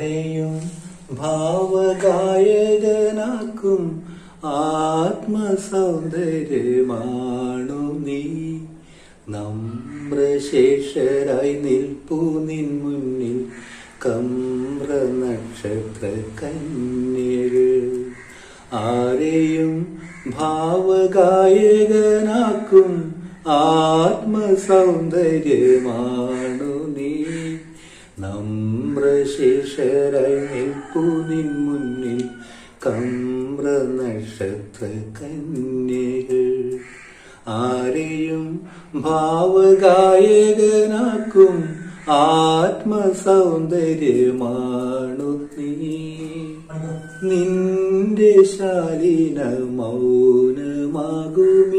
ആരെയും ഭാവഗായകനാക്കും ആത്മസൗന്ദര്യമാണു നീ നമ്രശേഷരായി നിൽപ്പു നിൻ മുന്നിൽ കമ്ര നക്ഷത്ര കന്യകൾ ആരെയും ഭാവഗായകനാക്കും ആത്മസൗന്ദര്യമാണു നീ നമ്രശേഷരായി നിൽപ്പു നിൻ മുന്നിൽ കമ്ര നക്ഷത്ര കന്യകൾ ആരെയും ഭാവഗായകനാക്കും ആത്മസൗന്ദര്യമാണു നീ നിന്റെ ശാലീന മൗനമാകുമി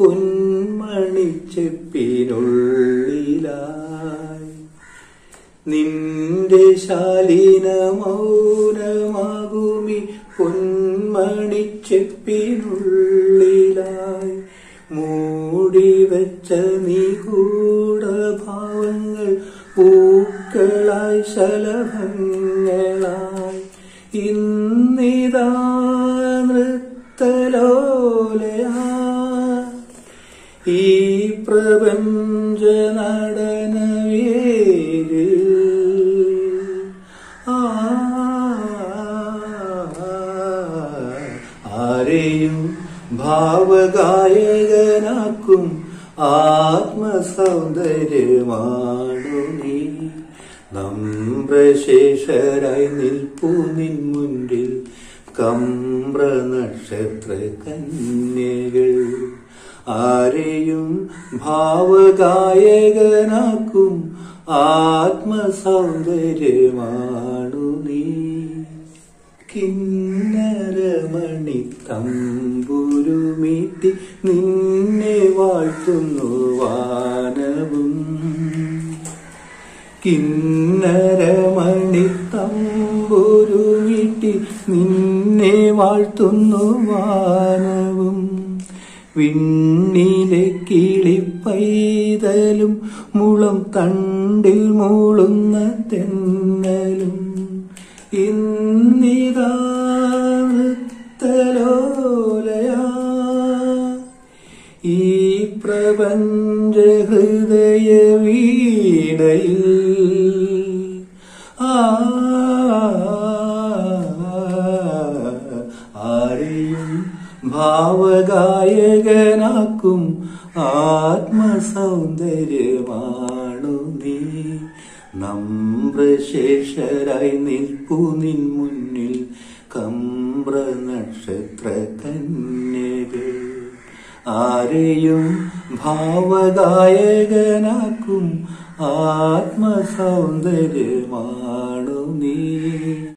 പൊന്മണിച്ചെപ്പിനുള്ളിലായി നിന്റെ ശാലീന മൗനമാകുമി പൊന്മണിച്ചെപ്പിനുള്ളിലായി മൂടിവെച്ച നിഗൂഢ ഭാവങ്ങൾ പൂക്കളായി ശലഭങ്ങളായി ഇന്നിതാ നൃത്തലോലയാ ഈ പ്രപഞ്ച നടനവേര് ആ ആരെയും ഭാവഗായകനാക്കും ആത്മസൗന്ദര്യമാണു നീ നമ്രശേഷരായി നിൽപ്പു നിൻ മുൻപിൽ കമ്ര നക്ഷത്ര കന്യകൾ ആരെയും ഭാവഗായകനാക്കും ആത്മസൗന്ദര്യമാണു നീ കിന്നരമണി തമ്പുരുമീട്ടി നിന്നെ വാഴ്ത്തുന്നു വാനവും കിന്നരമണി തമ്പുരുമീട്ടി നിന്നെ വാഴ്ത്തുന്നു വാനവും വിണ്ണിലെ കിളിപ്പൈതലും മുളം തണ്ടിൽ മൂളുന്ന തെന്നലും ഇന്നിതാ നൃത്തലോലയാ ഈ പ്രപഞ്ച ഹൃദയ വീണയിൽ ആ ആരെയും ഭാവഗായകനാക്കും ആത്മസൗന്ദര്യമാണു നീ നമ്രശേഷരായി നിൽപ്പു നിൻ മുന്നിൽ കമ്ര നക്ഷത്ര കന്യകൾ ആരെയും ഭാവഗായകനാക്കും ആത്മസൗന്ദര്യമാണു നീ